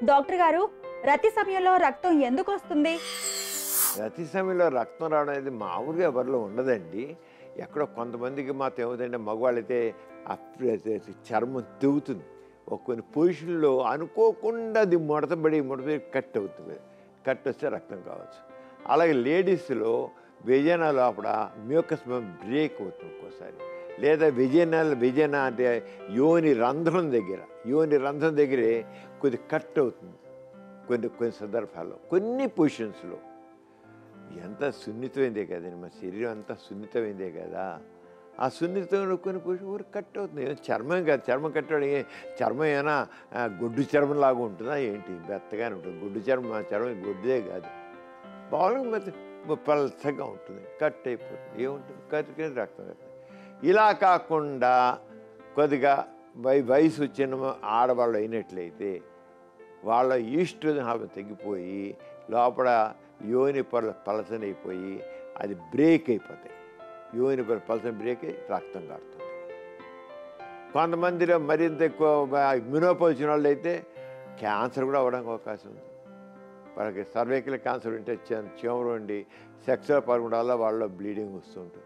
doctor గారు రతి సమయంలో రక్తం ఎందుకు వస్తుంది ప్రతి సమయంలో రక్తం రావడం అనేది మామూలుగా ఎవరిలో ఉండదండి ఎక్కడో కొంతమందికి మాత్రం ఏమవుతుందంటే మగవాళ్ళైతే ఆ ప్ర- చర్మం తెగుతుంది ఒక కొన్ని పొజిషన్లో అనుకోకుండా అది ముడతబడి ముడతబడి కట్ అవుతుంది కట్ వస్తే రక్తం కావచ్చు అలాగే లేడీస్లో విజయన లోపల మ్యూకస్ బ్రేక్ అవుతుంది ఒక్కోసారి లేదా విజయన విజయన అంటే యోని రంధ్రం దగ్గర యోని రంధ్రం దగ్గరే కొద్ది కట్ అవుతుంది కొన్ని కొన్ని సందర్భాల్లో కొన్ని పొజిషన్స్లో ఎంత సున్నితమైందే కదండి మన శరీరం అంతా సున్నితమైందే కదా ఆ సున్నితంలో కొన్ని పొజిషన్ ఊరికి కట్ అవుతుంది ఏం చర్మం కాదు చర్మం కట్టడం ఏ చర్మం ఏమైనా ఆ, గొడ్డు చర్మం లాగా ఉంటుందా ఏంటి మెత్తగానే ఉంటుంది గొడ్డు చర్మం ఆ చర్మం గొడ్డుదే కాదు బాగుంది మెత్త పలసగా ఉంటుంది కట్ అయిపోతుంది ఏముంటుంది కట్టుకుని రక్తం కట్ట ఇలా కాకుండా కొద్దిగా వై వయసు వచ్చిన ఆడవాళ్ళు అయినట్లయితే వాళ్ళ ఈస్ట్రోజన్ హార్మోన్ తగ్గిపోయి లోపల యోని పొరలు పలసనైపోయి అది బ్రేక్ అయిపోతాయి యోని పొర పలసన బ్రేక్ అయ్యి రక్తం కారుతుంది కొంతమందిలో మరింత ఎక్కువ మినోపా వచ్చిన వాళ్ళు అయితే క్యాన్సర్ కూడా అవ్వడానికి అవకాశం ఉంది వాళ్ళకి సర్వైకల్ క్యాన్సర్ ఉంటే చే- చీమలు ఉండి సెక్స్లో పాల్గొనడం వల్ల వాళ్ళలో బ్లీడింగ్ వస్తుంటుంది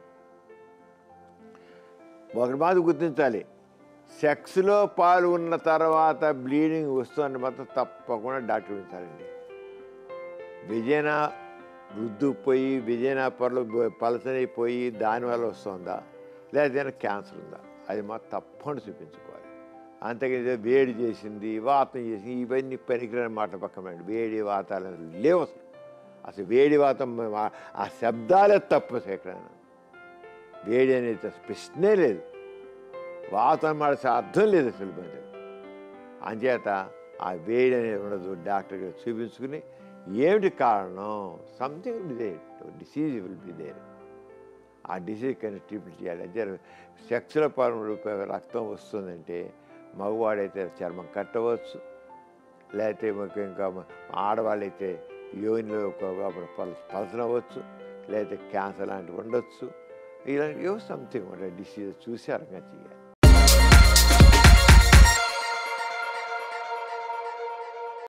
ఒకటి మాత్రం గుర్తించాలి సెక్స్లో పాల్గొన్న తర్వాత బ్లీడింగ్ వస్తుందని మాత్రం తప్పకుండా డాక్టర్ ఉంచాలండి విజయన రుద్దుకుపోయి విజయన పొరలు బ- పలసనైపోయి దానివల్ల వస్తుందా లేదా ఏదైనా క్యాన్సర్ ఉందా అది మాత్రం తప్పకుండా చూపించుకోవాలి అంతేకాని ఏదో వేడి చేసింది వాతం చేసింది ఇవన్నీ పనికిరాని మాట పక్కన వేడి వాతాలు అసలు లేవు అసలు అసలు వేడి వాతం ఆ- ఆ శబ్దాలే తప్పు అసలు ఎక్కడైనా వేడి అనేది అసలు ప్రశ్నే లేదు వాతం మాట అసలు అర్థం లేదు అసలు మరి అంచేత ఆ వేడి అనేది ఉండదు డాక్టర్ గారు చూపించుకుని ఏమిటి కారణం something will be there disease will be there uh disease కానీ ట్రీట్మెంట్ చేయాలి అంటే సెక్స్ల పాల్గొన రక్తం వస్తుందంటే మగవాడైతే చర్మం కట్టవచ్చు లేకపోతే ఇంకా ఇంకా ఆడవాళ్ళైతే యోనిలో పలసన అవ్వచ్చు లేకపోతే క్యాన్సర్ లాంటివి ఉండొచ్చు ఇలాంటి ఏవో సంథింగ్ డిసీజ్ చూసి అర్థంగా చేయాలి